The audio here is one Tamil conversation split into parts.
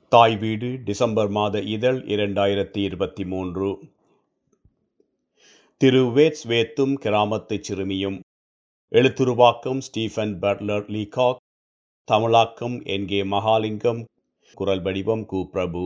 தாய் வீடு டிசம்பர் மாத இதழ் இரண்டாயிரத்தி இருபத்தி மூன்று திரு வேட்ஸ் வேத்தும் கிராமத்துச் சிறுமியும் எழுத்துருவாக்கம் ஸ்டீஃபன் பட்லர் லீகாக் தமிழாக்கம் என் கே மகாலிங்கம் குரல் வடிவம் கு பிரபு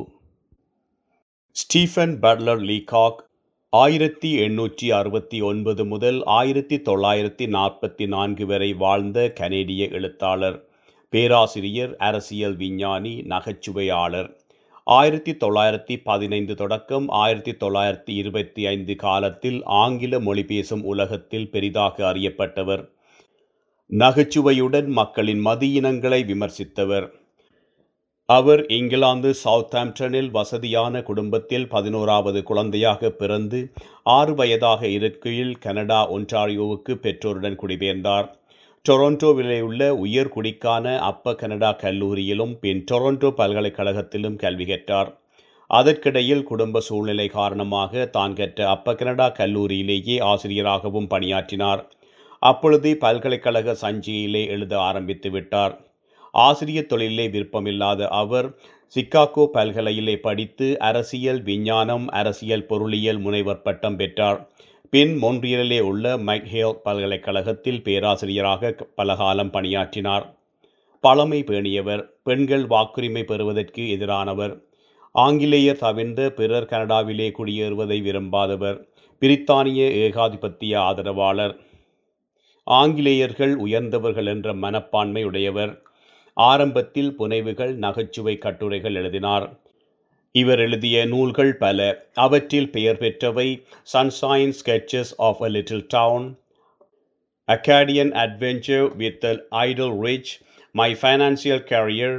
ஸ்டீஃபன் பட்லர் லீகாக் ஆயிரத்தி எண்ணூற்றி அறுபத்தி ஒன்பது முதல் ஆயிரத்தி தொள்ளாயிரத்தி நாற்பத்தி நான்கு வரை வாழ்ந்த கனேடிய எழுத்தாளர் பேராசிரியர் அரசியல் விஞ்ஞானி நகைச்சுவையாளர் ஆயிரத்தி தொள்ளாயிரத்தி பதினைந்து தொடக்கம் ஆயிரத்தி தொள்ளாயிரத்தி இருபத்தி ஐந்து காலத்தில் ஆங்கில மொழி பேசும் உலகத்தில் பெரிதாக அறியப்பட்டவர் நகைச்சுவையுடன் மக்களின் மதியினங்களை விமர்சித்தவர் அவர் இங்கிலாந்து சவுத்தாம்ப்டனில் வசதியான குடும்பத்தில் பதினோராவது குழந்தையாக பிறந்து ஆறு வயதாக இருக்கையில் கனடா ஒன்டாரியோவுக்கு பெற்றோருடன் குடிபெயர்ந்தார் டொரண்டோவிலே உள்ள உயர்குடிக்கான அப்ப கனடா கல்லூரியிலும் பின் டொரண்டோ பல்கலைக்கழகத்திலும் கல்வி கற்றார் அதற்கிடையில் குடும்ப சூழ்நிலை காரணமாக தான் கற்ற அப்ப கனடா கல்லூரியிலேயே ஆசிரியராகவும் பணியாற்றினார் அப்பொழுது பல்கலைக்கழக சஞ்சியிலே எழுத ஆரம்பித்து விட்டார் ஆசிரியர் தொழிலே விருப்பமில்லாத அவர் சிக்காகோ பல்கலையிலே படித்து அரசியல் விஞ்ஞானம் அரசியல் பொருளியல் முனைவர் பட்டம் பெற்றார் பின் மொன்றியலிலே உள்ள மைக்ஹேல் பல்கலைக்கழகத்தில் பேராசிரியராக பலகாலம் பணியாற்றினார் பழமை பேணியவர் பெண்கள் வாக்குரிமை பெறுவதற்கு எதிரானவர் ஆங்கிலேயர் தவிர்ந்த பிறர் கனடாவிலே குடியேறுவதை விரும்பாதவர் பிரித்தானிய ஏகாதிபத்திய ஆதரவாளர் ஆங்கிலேயர்கள் உயர்ந்தவர்கள் என்ற மனப்பான்மை உடையவர் ஆரம்பத்தில் புனைவுகள் நகைச்சுவை கட்டுரைகள் எழுதினார் இவர் எழுதிய நூல்கள் பல அவற்றில் பெயர் பெற்றவை sunshine sketches of a little town Arcadian adventures with idle rich my financial career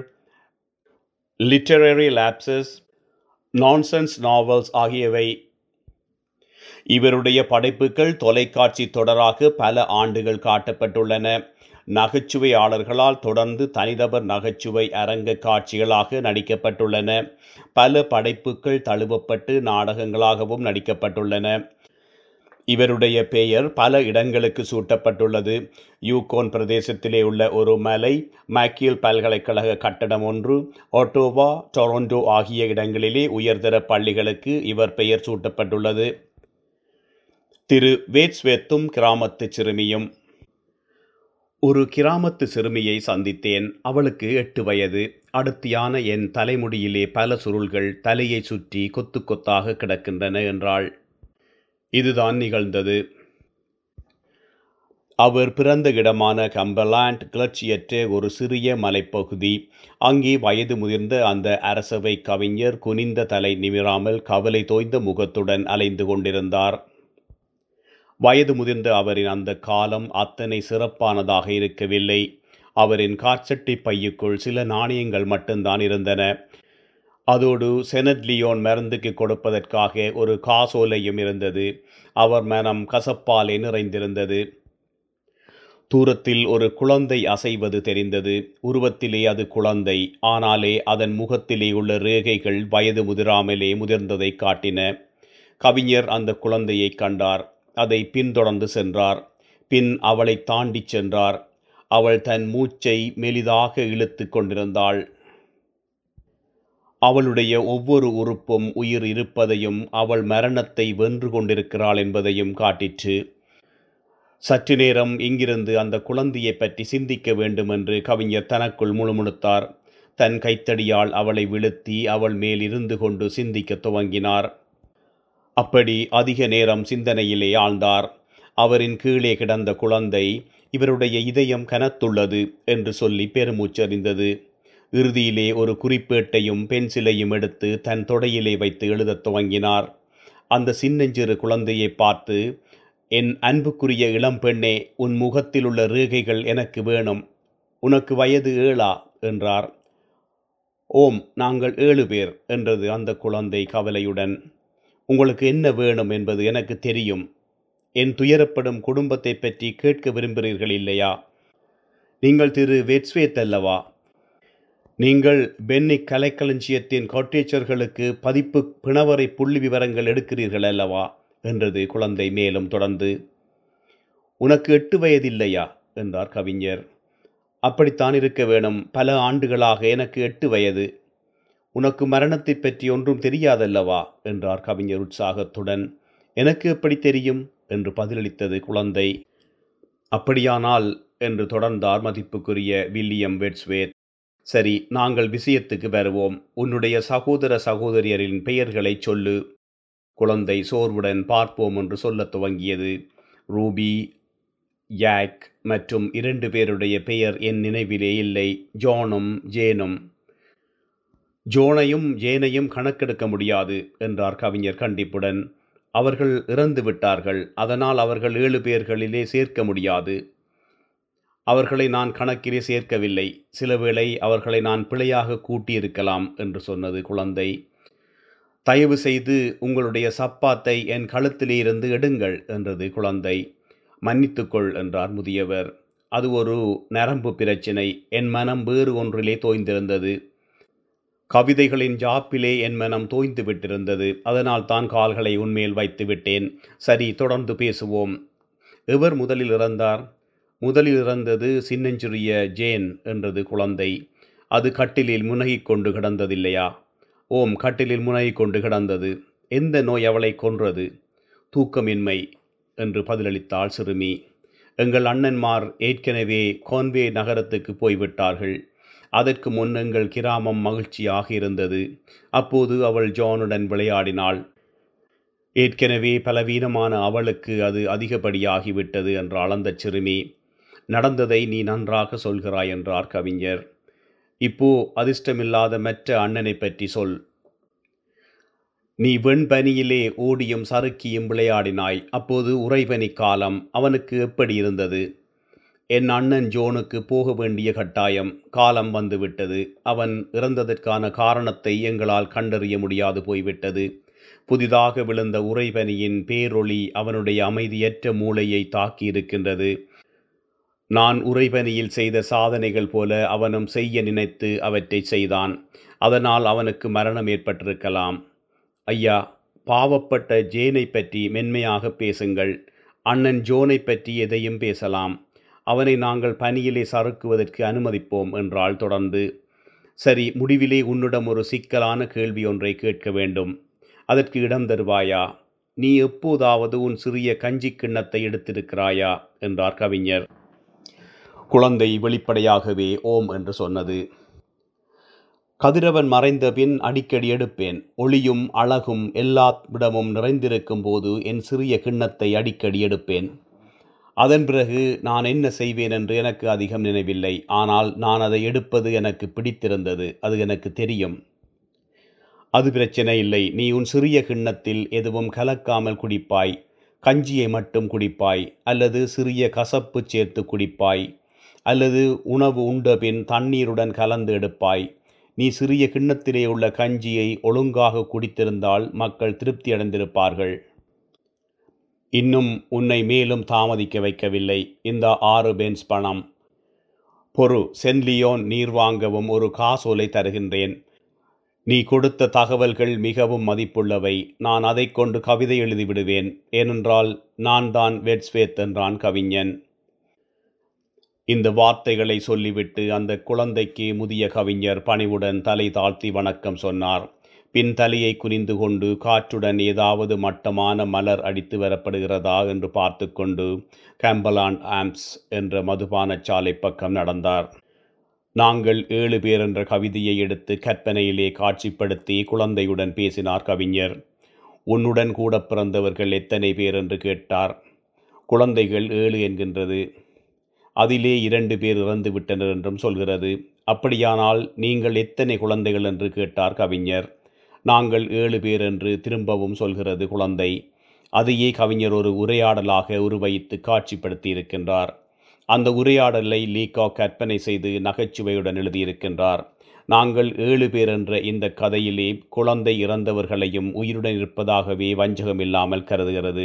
literary lapses nonsense novels ஆகியவை இவருடைய படைப்புகள் தொலைக்காட்சி தொடராக பல ஆண்டுகள் காட்டப்பட்டுள்ளன நகைச்சுவையாளர்களால் தொடர்ந்து தனிநபர் நகைச்சுவை அரங்க காட்சிகளாக நடிக்கப்பட்டுள்ளன பல படைப்புகள் தழுவப்பட்டு நாடகங்களாகவும் நடிக்கப்பட்டுள்ளன இவருடைய பெயர் பல இடங்களுக்கு சூட்டப்பட்டுள்ளது யூகோன் பிரதேசத்திலே உள்ள ஒரு மலை மேக்கியல் பல்கலைக்கழக கட்டடம் ஒன்று ஒட்டோவா டொரண்டோ ஆகிய இடங்களிலே உயர்தர பள்ளிகளுக்கு இவர் பெயர் சூட்டப்பட்டுள்ளது திரு வேட்ஸ்வேத்தும் கிராமத்து சிறுமியும் ஒரு கிராமத்து சிறுமியை சந்தித்தேன் அவளுக்கு எட்டு வயது அடுத்தியான என் தலைமுடியிலே பல சுருள்கள் தலையை சுற்றி கொத்து கொத்தாக கிடக்கின்றன என்றாள் இதுதான் நிகழ்ந்தது அவர் பிறந்த இடமான கம்பலாண்ட் கிளர்ச்சியற்ற ஒரு சிறிய மலைப்பகுதி அங்கே வயது முதிர்ந்த அந்த அரசவை கவிஞர் குனிந்த தலை நிமிராமல் கவலை தோய்ந்த முகத்துடன் அலைந்து கொண்டிருந்தார் வயது முதிர்ந்த அவரின் அந்த காலம் அத்தனை சிறப்பானதாக இருக்கவில்லை அவரின் காற்சட்டி பையுக்குள் சில நாணயங்கள் மட்டும்தான் இருந்தன அதோடு செனட் லியோன் மருந்துக்கு கொடுப்பதற்காக ஒரு காசோலையும் இருந்தது அவர் மனம் கசப்பாலே நிறைந்திருந்தது தூரத்தில் ஒரு குழந்தை அசைவது தெரிந்தது உருவத்திலே அது குழந்தை ஆனாலே அதன் முகத்திலே உள்ள ரேகைகள் வயது முதிராமலே முதிர்ந்ததை காட்டின கவிஞர் அந்த குழந்தையை கண்டார் அதை பின்தொடர்ந்து சென்றார் பின் அவளை தாண்டிச் சென்றார் அவள் தன் மூச்சை மெலிதாக இழுத்து கொண்டிருந்தாள் அவளுடைய ஒவ்வொரு உறுப்பும் உயிர் இருப்பதையும் அவள் மரணத்தை வென்று கொண்டிருக்கிறாள் என்பதையும் காட்டிற்று சற்று நேரம் இங்கிருந்து அந்த குழந்தையை பற்றி சிந்திக்க வேண்டும் என்று கவிஞர் தனக்குள் முணுமுணுத்தார் தன் கைத்தடியால் அவளை விழுத்தி அவள் மேல் இருந்து கொண்டு சிந்திக்க துவங்கினார் அப்படி அதிக நேரம் சிந்தனையிலே ஆழ்ந்தார் அவரின் கீழே கிடந்த குழந்தை இவருடைய இதயம் கனத்துள்ளது என்று சொல்லி பெருமூச்சறிந்தது இறுதியிலே ஒரு குறிப்பேட்டையும் பென்சிலையும் எடுத்து தன் தொடையிலே வைத்து எழுதத் துவங்கினார் அந்த சின்னஞ்சிறு குழந்தையை பார்த்து என் அன்புக்குரிய இளம்பெண்ணே உன் முகத்தில் உள்ள ரேகைகள் எனக்கு வேணும் உனக்கு வயது ஏழா என்றார் ஓம் நாங்கள் ஏழு பேர் என்றது அந்த குழந்தை கவலையுடன் உங்களுக்கு என்ன வேணும் என்பது எனக்கு தெரியும் என் துயரப்படும் குடும்பத்தை பற்றி கேட்க விரும்புகிறீர்கள் இல்லையா நீங்கள் திரு வெட்ஸ்வேத் அல்லவா நீங்கள் பென்னி கலைக்களஞ்சியத்தின் கோட்டேச்சர்களுக்கு பதிப்பு பிணவரை புள்ளி விவரங்கள் எடுக்கிறீர்கள் அல்லவா என்றது குழந்தை மேலும் தொடர்ந்து உனக்கு எட்டு வயதில்லையா என்றார் கவிஞர் அப்படித்தான் இருக்க வேணும் பல ஆண்டுகளாக எனக்கு எட்டு வயது உனக்கு மரணத்தைப் பற்றி ஒன்றும் தெரியாதல்லவா என்றார் கவிஞர் உற்சாகத்துடன் எனக்கு எப்படி தெரியும் என்று பதிலளித்தது குழந்தை அப்படியானால் என்று தொடர்ந்தார் மதிப்புக்குரிய வில்லியம் வெட்ஸ்வேத் சரி நாங்கள் விஷயத்துக்கு வருவோம் உன்னுடைய சகோதர சகோதரியரின் பெயர்களை சொல்லு குழந்தை சோர்வுடன் பார்ப்போம் என்று சொல்லத் துவங்கியது ரூபி யாக் மற்றும் இரண்டு பேருடைய பெயர் என் நினைவிலே இல்லை ஜோனும் ஜேனும் ஜோனையும் ஜேனையும் கணக்கெடுக்க முடியாது என்றார் கவிஞர் கண்டிப்புடன் அவர்கள் இறந்து விட்டார்கள் அதனால் அவர்கள் ஏழு பேர்களிலே சேர்க்க முடியாது அவர்களை நான் கணக்கிலே சேர்க்கவில்லை சில வேளை அவர்களை நான் பிழையாக கூட்டியிருக்கலாம் என்று சொன்னது குழந்தை தயவு செய்து உங்களுடைய சப்பாத்தை என் கழுத்திலே இருந்து எடுங்கள் என்றது குழந்தை மன்னித்துக்கொள் என்றார் முதியவர் அது ஒரு நரம்பு பிரச்சினை என் மனம் வேறு ஒன்றிலே தோய்ந்திருந்தது கவிதைகளின் ஜாப்பிலே என் மனம் தோய்ந்து விட்டிருந்தது அதனால் தான் கால்களை உன்மேல் வைத்து விட்டேன் சரி தொடர்ந்து பேசுவோம் எவர் முதலில் இறந்தார் முதலில் இறந்தது சின்னஞ்சிறிய ஜேன் என்றது குழந்தை அது கட்டிலில் முனகிக் கொண்டு கிடந்ததில்லையா ஓம் கட்டிலில் முனகிக் கொண்டு கிடந்தது எந்த நோய் அவளை கொன்றது தூக்கமின்மை என்று பதிலளித்தாள் சிறுமி எங்கள் அண்ணன்மார் ஏற்கனவே கோன்வே நகரத்துக்கு போய்விட்டார்கள் அதற்கு முன் எங்கள் கிராமம் மகிழ்ச்சியாக இருந்தது அப்போது அவள் ஜானுடன் விளையாடினாள் ஏற்கனவே பலவீனமான அவளுக்கு அது அதிகப்படியாகிவிட்டது என்றாள் அந்த சிறுமி நடந்ததை நீ நன்றாக சொல்கிறாய் என்றார் கவிஞர் இப்போ அதிர்ஷ்டமில்லாத மற்ற அண்ணனை பற்றி சொல் நீ வெண்பனியிலே ஓடியும் சறுக்கியும் விளையாடினாய் அப்போது உறைபனி காலம் அவனுக்கு எப்படி இருந்தது என் அண்ணன் ஜோனுக்கு போக வேண்டிய கட்டாயம் காலம் வந்துவிட்டது அவன் இறந்ததற்கான காரணத்தை எங்களால் கண்டறிய முடியாது போய்விட்டது புதிதாக விழுந்த உறைபனியின் பேரொளி அவனுடைய அமைதியற்ற மூளையை தாக்கியிருக்கின்றது நான் உறைபனியில் செய்த சாதனைகள் போல அவனும் செய்ய நினைத்து அவற்றை செய்தான் அதனால் அவனுக்கு மரணம் ஏற்பட்டிருக்கலாம் ஐயா பாவப்பட்ட ஜேனை பற்றி மென்மையாக பேசுங்கள் அண்ணன் ஜோனை பற்றி எதையும் பேசலாம் அவனை நாங்கள் பணியிலே சறுக்குவதற்கு அனுமதிப்போம் என்றால் தொடர்ந்து சரி முடிவிலே உன்னிடம் ஒரு சிக்கலான கேள்வி ஒன்றை கேட்க வேண்டும் அதற்கு இடம் தருவாயா நீ எப்போதாவது உன் சிறிய கஞ்சி கிண்ணத்தை எடுத்திருக்கிறாயா என்றார் கவிஞர் குழந்தை வெளிப்படையாகவே ஓம் என்று சொன்னது கதிரவன் மறைந்த பின் அடிக்கடி எடுப்பேன் ஒளியும் அழகும் எல்லா விடமும் நிறைந்திருக்கும் போது என் சிறிய கிண்ணத்தை அடிக்கடி எடுப்பேன் அதன் பிறகு நான் என்ன செய்வேன் என்று எனக்கு அதிகம் நினைவில்லை ஆனால் நான் அதை எடுப்பது எனக்கு பிடித்திருந்தது அது எனக்கு தெரியும் அது பிரச்சனை இல்லை நீ உன் சிறிய கிண்ணத்தில் எதுவும் கலக்காமல் குடிப்பாய் கஞ்சியை மட்டும் குடிப்பாய் அல்லது சிறிய கசப்பு சேர்த்து குடிப்பாய் அல்லது உணவு உண்ட பின் தண்ணீருடன் கலந்து எடுப்பாய் நீ சிறிய கிண்ணத்திலே உள்ள கஞ்சியை ஒழுங்காக குடித்திருந்தால் மக்கள் திருப்தி அடைந்திருப்பார்கள் இன்னும் உன்னை மேலும் தாமதிக்க வைக்கவில்லை இந்த ஆறு பென்ஸ் பணம் பொறு சென்லியோன் நீர் வாங்கவும் ஒரு காசோலை தருகின்றேன் நீ கொடுத்த தகவல்கள் மிகவும் மதிப்புள்ளவை நான் அதை கொண்டு கவிதை எழுதிவிடுவேன் ஏனென்றால் நான் தான் வெட்ஸ்வேத் என்றான் கவிஞன் இந்த வார்த்தைகளை சொல்லிவிட்டு அந்த குழந்தைக்கு முதிய கவிஞர் பணிவுடன் தலை தாழ்த்தி வணக்கம் சொன்னார் பின் தலையை குனிந்து கொண்டு காற்றுடன் ஏதாவது மட்டமான மலர் அடித்து வரப்படுகிறதா என்று பார்த்து கொண்டு கேம்பலாண்ட் ஆம்ப்ஸ் என்ற மதுபான சாலை பக்கம் நடந்தார் நாங்கள் ஏழு பேர் என்ற கவிதையை எடுத்து கற்பனையிலே காட்சிப்படுத்தி குழந்தையுடன் பேசினார் கவிஞர் உன்னுடன் கூட பிறந்தவர்கள் எத்தனை பேர் என்று கேட்டார் குழந்தைகள் ஏழு என்கின்றது அதிலே இரண்டு பேர் இறந்து விட்டனர் என்றும் சொல்கிறது அப்படியானால் நீங்கள் எத்தனை குழந்தைகள் என்று கேட்டார் கவிஞர் நாங்கள் ஏழு பேர் என்று திரும்பவும் சொல்கிறது குழந்தை அதையே கவிஞர் ஒரு உரையாடலாக உருவகித்து காட்சிப்படுத்தி இருக்கின்றார் அந்த உரையாடலை லீகா கற்பனை செய்து நகைச்சுவையுடன் எழுதியிருக்கின்றார் நாங்கள் ஏழு பேர் என்ற இந்த கதையிலே குழந்தை இறந்தவர்களையும் உயிருடன் இருப்பதாகவே வஞ்சகமில்லாமல் கருதுகிறது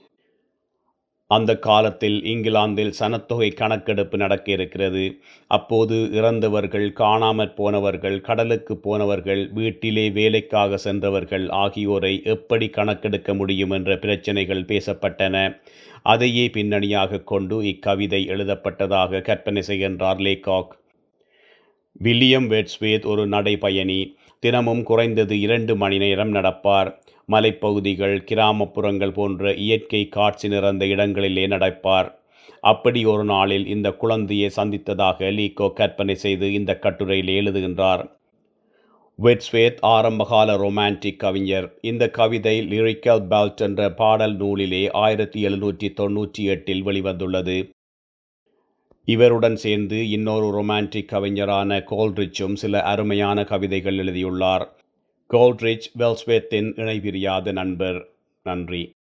அந்த காலத்தில் இங்கிலாந்தில் சனத்தொகை கணக்கெடுப்பு நடக்க இருக்கிறது அப்போது இறந்தவர்கள் காணாமற் போனவர்கள் கடலுக்கு போனவர்கள் வீட்டிலே வேலைக்காக சென்றவர்கள் ஆகியோரை எப்படி கணக்கெடுக்க முடியும் என்ற பிரச்சனைகள் பேசப்பட்டன அதையே பின்னணியாக கொண்டு இக்கவிதை எழுதப்பட்டதாக கற்பனை செய்கின்றார் லேகாக் வில்லியம் வேட்ஸ்வேத் ஒரு நடைப்பயணி தினமும் குறைந்தது இரண்டு மணி நேரம் நடப்பார் மலைப்பகுதிகள் கிராமப்புறங்கள் போன்ற இயற்கை காட்சி நிறைந்த இடங்களிலே நடப்பார் அப்படி ஒரு நாளில் இந்த குழந்தையை சந்தித்ததாக லீகோ கற்பனை செய்து இந்த கட்டுரையில் எழுதுகின்றார் வெட்ஸ்வேத் ஆரம்பகால ரொமான்டிக் கவிஞர் இந்த கவிதை லிரிக்கல் பெல்ட் என்ற பாடல் நூலிலே ஆயிரத்தி எழுநூற்றி தொன்னூற்றி எட்டில் வெளிவந்துள்ளது இவருடன் சேர்ந்து இன்னொரு ரொமான்டிக் கவிஞரான கோல்ட்ரிச்சும் சில அருமையான கவிதைகள் எழுதியுள்ளார் கோல்ட்ரிச் வெல்ஸ்வேத்தின் இணைபிரியாத நண்பர் நன்றி